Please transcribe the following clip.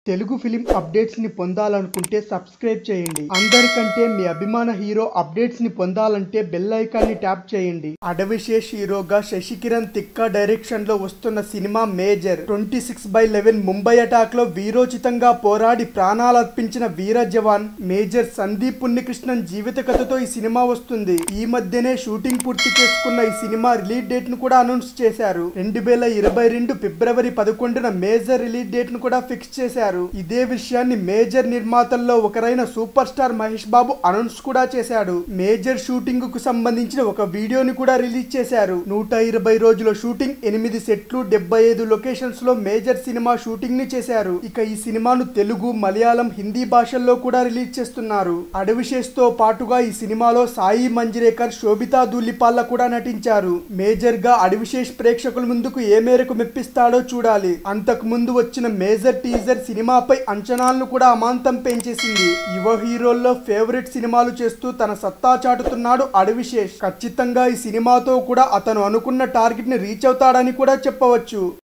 Telugu film updates ని పొందాలనుకుంటే subscribe చేయండి అందరికంటే మీ అభిమాన హీరో అప్డేట్స్ ని పొందాలంటే బెల్ ఐకాన్ ని ట్యాప్ చేయండి అడవిశేష్ హీరోగా శశికిరణ్ తిక్క డైరెక్షన్ లో వస్తున్న cinema Major twenty six by eleven Mumbai attack లో వీరోచితంగా పోరాడి ప్రాణాలర్పించిన వీర జవాన్ మేజర్ సందీప్ ఉన్నికృష్ణన్ జీవిత కథతో ఈ సినిమా వస్తుంది ఈ మధ్యనే షూటింగ్ పూర్తి చేసుకున్న ఈ సినిమా రిలీజ్ డేట్ ను కూడా అనౌన్స్ చేశారు రెండు వేల ఇరవై రెండు ఫిబ్రవరి పదకొండున మేజర్ రిలీజ్ డేట్ ను కూడా ఫిక్స్ చేశారు ఇదే విషయాన్ని మేజర్ నిర్మాతల్లో ఒకరైన super star Mahesh Babu announce కూడా చేశాడు మేజర్ షూటింగ్ కు సంబంధించిన ఒక వీడియోని కూడా రిలీజ్ చేశారు నూట ఇరవై రోజుల షూటింగ్ ఎనిమిది సెట్లు డెబ్బై ఐదు లొకేషన్స్ లో మేజర్ సినిమా షూటింగ్ ని చేశారు ఇక ఈ సినిమాను తెలుగు మలయాళం హిందీ భాషల్లో కూడా రిలీజ్ చేస్తున్నారు అడవిశేష్ తో పాటుగా ఈ సినిమాలో సాయి మంజిరేకర్ శోభితా ధూలిపాల్ల కూడా నటించారు మేజర్ గా అడవిశేష్ ప్రేక్షకుల ముందుకు ఏ మేరకు మెప్పిస్తాడో చూడాలి అంతకు ముందు వచ్చిన మేజర్ టీజర్ సినిమాపై అంచనాలను కూడా అమాంతం పెంచేసింది యువ హీరోల్లో ఫేవరెట్ సినిమాలు చేస్తూ తన సత్తా చాటుతున్నాడు అడవిశేష్ ఖచ్చితంగా ఈ సినిమాతో కూడా అతను అనుకున్న టార్గెట్ ని రీచ్ అవుతాడని కూడా చెప్పవచ్చు